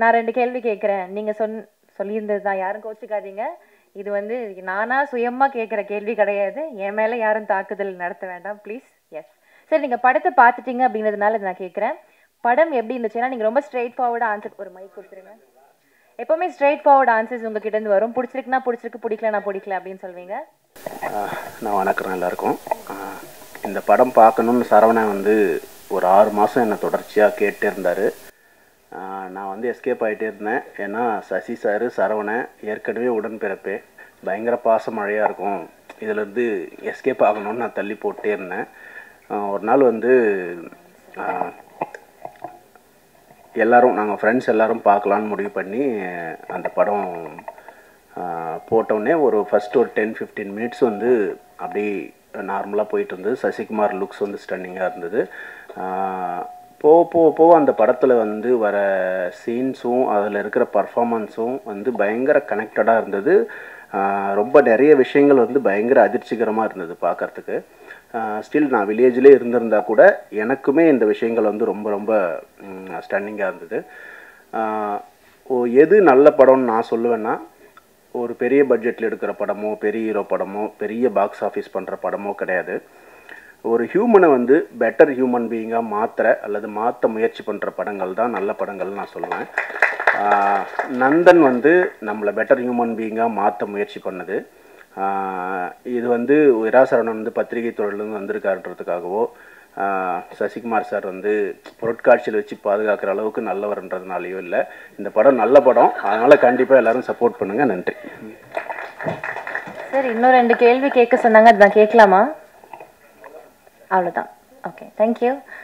நான் ரெண்டு கேள்வி கேட்குறேன் நீங்கள் சொன் சொல்லியிருந்தது தான் யாரும் கோச்சிக்காதீங்க இது வந்து நானா சுயமா கேட்குற கேள்வி கிடையாது என் மேலே யாரும் தாக்குதல் நடத்த வேண்டாம் ப்ளீஸ் எஸ் சரி நீங்கள் படத்தை பார்த்துட்டீங்க அப்படின்றதுனால இதை நான் கேட்குறேன் படம் எப்படி இருந்துச்சுன்னா நீங்கள் ரொம்ப ஸ்ட்ரெயிட் ஃபார்வர்டாக ஆன்சர் ஒரு மைக் கொடுத்துருங்க எப்போவுமே ஸ்ட்ரெயிட் ஃபார்வர்ட் ஆன்சர்ஸ் உங்ககிட்ட இருந்து வரும் பிடிச்சிருக்குன்னா பிடிச்சிருக்கு பிடிக்கலனா பிடிக்கல அப்படின்னு சொல்வீங்க ஆஹ் நான் வணக்கம் எல்லாருக்கும் ஆஹ் இந்த படம் பார்க்கணும்னு சரவணன் வந்து ஒரு ஆறு மாதம் என்னை தொடர்ச்சியாக கேட்டே இருந்தார் நான் வந்து எஸ்கேப் ஆகிட்டே இருந்தேன் ஏன்னா சசி சார் சரவணன் ஏற்கனவே உடன்பிறப்பே பயங்கர பாச மழையாக இருக்கும் இதிலேருந்து எஸ்கேப் ஆகணும்னு நான் தள்ளி போட்டே இருந்தேன் ஆஹ் ஒரு நாள் வந்து ஆஹ் எல்லாரும் நாங்கள் ஃப்ரெண்ட்ஸ் எல்லாரும் பார்க்கலான்னு முடிவு பண்ணி அந்த படம் ஆஹ், போட்டோடனே ஒரு ஃபஸ்ட் ஒரு டென் ஃபிஃப்டீன் மினிட்ஸ் வந்து அப்படி நார்மலாக போயிட்டு இருந்தது சசிகுமார் லுக்ஸ் வந்து ஸ்டன்னிங்காக இருந்தது ஆஹ், போக போக போக அந்த படத்தில் வந்து வர சீன்ஸும் அதில் இருக்கிற பர்ஃபாமன்ஸும் வந்து பயங்கர கனெக்டடாக இருந்தது ஆஹ், ரொம்ப நிறைய விஷயங்கள் வந்து பயங்கர அதிர்ச்சிகரமாக இருந்தது பார்க்கறதுக்கு ஸ்டில் நான் வில்லேஜ்லேயே இருந்திருந்தா கூட எனக்குமே இந்த விஷயங்கள் வந்து ரொம்ப ரொம்ப ஸ்டன்னிங்காக இருந்தது ஆஹ் ஓ எது நல்ல படம்னு நான் சொல்லுவேன்னா ஒரு பெரிய பட்ஜெட்டில் எடுக்கிற படமோ பெரிய ஹீரோ படமோ பெரிய பாக்ஸ் ஆஃபீஸ் பண்ணுற படமோ கிடையாது ஒரு ஹியூமனை வந்து பெட்டர் ஹியூமன் பீயிங்காக மாற்றுற அல்லது மாற்ற முயற்சி பண்ணுற படங்கள் தான் நல்ல படங்கள்னு நான் சொல்லுவேன் ஆஹ் நந்தன் வந்து நம்மளை பெட்டர் ஹியூமன் பீயிங்காக மாற்ற முயற்சி பண்ணது ஆஹ் இது வந்து விராசரணன் வந்து பத்திரிகை துறையிலேருந்து வந்திருக்காருன்றதுக்காகவோ ஆஹ் சசிகுமார் சார் வந்து பொருட்காட்சியில் வச்சு பாதுகாக்கிற அளவுக்கு நல்லவர்ன்றதுனாலையோ இல்லை இந்த படம் நல்ல படம் அதனால் கண்டிப்பாக எல்லாரும் சப்போர்ட் பண்ணுங்கள் நன்றி சார் இன்னும் ரெண்டு கேள்வி கேட்க சொன்னாங்க அது நான் கேட்கலாமா அவ்வளோதான் ஓகே தேங்க்யூ